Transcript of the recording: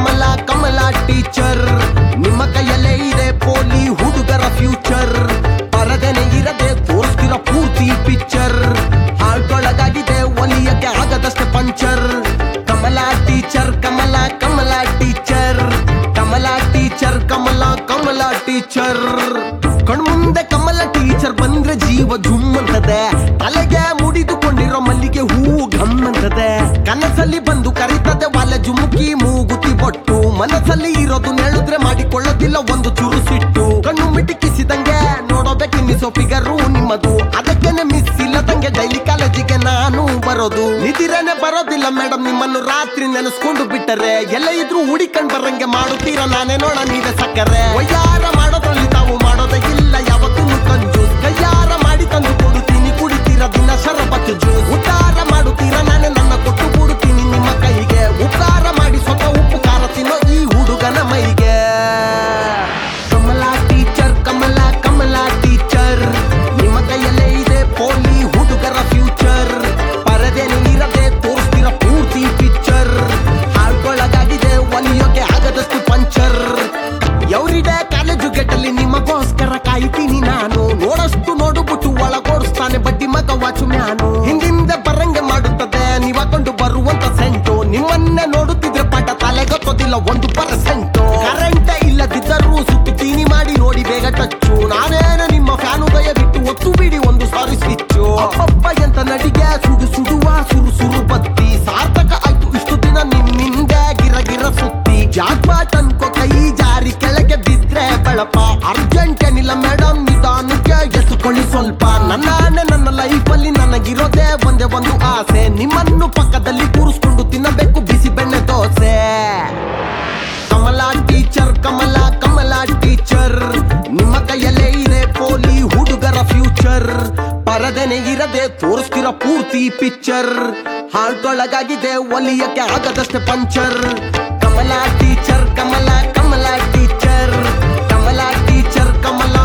ಕಮಲ Kamala teacher ನಿಮ್ಮ ಕೈಯಲ್ಲೇ ಇದೆ ಪೋಲಿ ಹುಡುಗರ ಫ್ಯೂಚರ್ ಪರದೆನೆ ಇರದೆ ತೋರಿಸ್ತಿರೋ ಪೂರ್ತಿ ಪಿಕ್ಚರ್ ಹಾಳ್ಗೊಳಗಾಗಿದೆ ಒಲಿಯಕ್ಕೆ ಆಗದಷ್ಟೇ puncture Kamala teacher Kamala Kamala teacher Kamala teacher Kamala Kamala teacher ಕಣ್ಮುಂದೆ ಕಮಲ ಟೀಚರ್ ಬಂದ್ರೆ ಜೀವ ಜುಮ್ಮಂತದೆ ತಲೆಗೆ ಮುಡಿದುಕೊಂಡಿರೋ ಮಲ್ಲಿಗೆ ಹೂವು ಗಮ್ಮಂತದೆ ಕನಸಲ್ಲಿ ಬಂದು ಕರೀತದೆ ವಾಲೆ ಜುಮುಕಿ ಮೂಗುತಿ ಬೊಟ್ಟು ಮನಸ್ಸಲ್ಲಿ ಇರೋದು ನೆಳುದ್ರೆ ಮಾಡಿಕೊಳ್ಳೋದಿಲ್ಲ ಒಂದು ಚೂರು ಸಿಟ್ಟು ಕಣ್ಣು ಮಿಟಿಕಿಸಿದಂಗೆ ನೋಡೋಬೇಕೆನ್ನಿಸೋ ಫಿಗರು ನಿಮ್ಮದು ಅದಕ್ಕೇನೆ ಮಿಸ್ ಇಲ್ಲದಂಗೆ ಡೈಲಿ ಕಾಲೇಜಿಗೆ ನಾನು ಬರೋದು ನಿದಿರೇನೆ ಬರೋದಿಲ್ಲ ಮೇಡಮ್ ನಿಮ್ಮನ್ನು ರಾತ್ರಿ ನೆನೆಸ್ಕೊಂಡು ಬಿಟ್ಟರೆ ಎಲ್ಲ ಇದ್ರು ಹುಡಿಕೊಂಡ್ ಬರಂಗೆ ಮಾಡುತ್ತೀರಾ ನಾನೇ ನೋಡ ನೀವೇ ಸಕ್ಕರೆ ವಯ್ಯಾರ ಮಾಡೋದ್ರಲ್ಲಿ ತಾವು ಮಾಡೋದೇ ಇಲ್ಲ ಯಾವತ್ತೂ ಕಂಜೂಸ್ ಕೈಯಾರ ಮಾಡಿ ತಂದು ಕೊಡುತ್ತೀನಿ ಕುಡಿತೀರಾ ದಿನ ಶರಬತ್ತು ಜ್ಯೂಸ್ ಉದ್ದಾರ ಮಾಡುತ್ತೀರಾ ನಾನೇ ನನ್ನ ಕೊಟ್ಟು ಬಿಡುತ್ತೀನಿ ನಿಮ್ಮ ಕೈಗೆ ಉಪಕಾರ ಮಾಡಿ ಸ್ವಲ್ಪ ಉಪ್ಪು ಖಾರ ತಿನ್ನೋ ಈ ಹುಡುಗನ ಮೈಗೆ ಕಮಲ ಟೀಚರ್ ಕಮಲ ಕಮಲ ಟೀಚರ್ ನಿಮ್ಮ ಕೈಯಲ್ಲೇ ಇದೆ ಪೋಲಿ ಹುಡುಗರ ಫ್ಯೂಚರ್ ಪರದೆನೆ ಇರದೆ ತೋರಿಸ್ತಿರ ಪೂರ್ತಿ ಪಿಕ್ಚರ್ ಹಾಳ್ಗೊಳಗಾಗಿದೆ ಒಲಿಯೋಕೆ ಆಗದಷ್ಟು ಪಂಚರ್ ಎವ್ರಿಡೇ ಕಾಲೇಜು ಗೇಟಲ್ಲಿ ನಿಮಗೋಸ್ಕರ ಕಾಯ್ತೀನಿ ನಾನು ನೋಡಷ್ಟು ನೋಡುಬಿಟ್ಟು ಒಳಗೋಡಿಸ್ತಾನೆ ಬಡ್ಡಿ ಮಗ ವಾಚು ಮ್ಯಾನು ಹಿಂದಿಂದ ಬರಂಗೆ ಮಾಡುತ್ತದೆ ನೀವಾಕೊಂಡು ಬರುವಂತ ಸೆಂಟು ನಿಮ್ಮನ್ನೇ ನೋಡುತ್ತಿದ್ರೆ ಪಾಠ ತಲೆ ಗೊತ್ತೋದಿಲ್ಲ ಒಂದು ಪರ್ಸೆಂಟ್ ಕರೆಂಟ್ ಇಲ್ಲದಿದ್ದರೂ ಸುತ್ತೀನಿ ಮಾಡಿ ನೋಡಿ ಬೇಗ ಟಚ್ಚು ನಾನೇನು ನಿಮ್ಮ ಫ್ಯಾನು ದಯವಿಟ್ಟು ಒತ್ತು ಬಿಡಿ ಒಂದು ಸಾರಿ ಸ್ವಿಚ್ಚು ಅಪ್ಪಪ್ಪ ಎಂತ ನಡಿಗೆ ಸುಡು ಸುಡುವ ಸುರು ಸುರು ಬತ್ತಿ ಸಾರ್ಥಕ ಆಯ್ತು ಇಷ್ಟು ದಿನ ನಿಮ್ಮಿಂದ ಗಿರ ಗಿರ ಸುತ್ತಿ ಜಾಕ್ಪಾಟ್ ಅನ್ಕೋ ಕೈ ಜಾರಿ ಕೆಳಗೆ ಬಿದ್ರೆ ಬೆಳಪ ಅರ್ಜೆಂಟ್ ಏನಿಲ್ಲ ಮೇಡಮ್ ನಿಧಾನಕ್ಕೆ ಎತ್ಕೊಳ್ಳಿ ಸ್ವಲ್ಪ ನನ್ನಾನೆ ನನ್ನ ಲೈಫಲ್ಲಿ ನನಗಿರೋದೇ ಒಂದೇ ಒಂದು ಆಸೆ ನಿಮ್ಮನ್ನು ಪಕ್ಕದಲ್ಲಿ ಕೂರಿಸ್ಕೊಂಡು ತಿನ್ನಬೇಕು ಬಿಸಿ ಬೆಣ್ಣೆ ದೋಸೆ ಕಮಲ ಟೀಚರ್ ಕಮಲ ಕಮಲ ಟೀಚರ್ ನಿಮ್ಮ ಕೈಯಲ್ಲೇ ಇದೆ ಪೋಲಿ ಹುಡುಗರ ಫ್ಯೂಚರ್ ಪರದೆನೆ ಇರದೆ ತೋರಿಸ್ತಿರೋ ಪೂರ್ತಿ ಪಿಕ್ಚರ್ ಹಾಲ್ಟೊಳಗಾಗಿದೆ ಒಲಿಯಕ್ಕೆ ಆಗದಷ್ಟೇ puncture Kamala teacher Kamala Kamala teacher Kamala teacher ಕಮಲ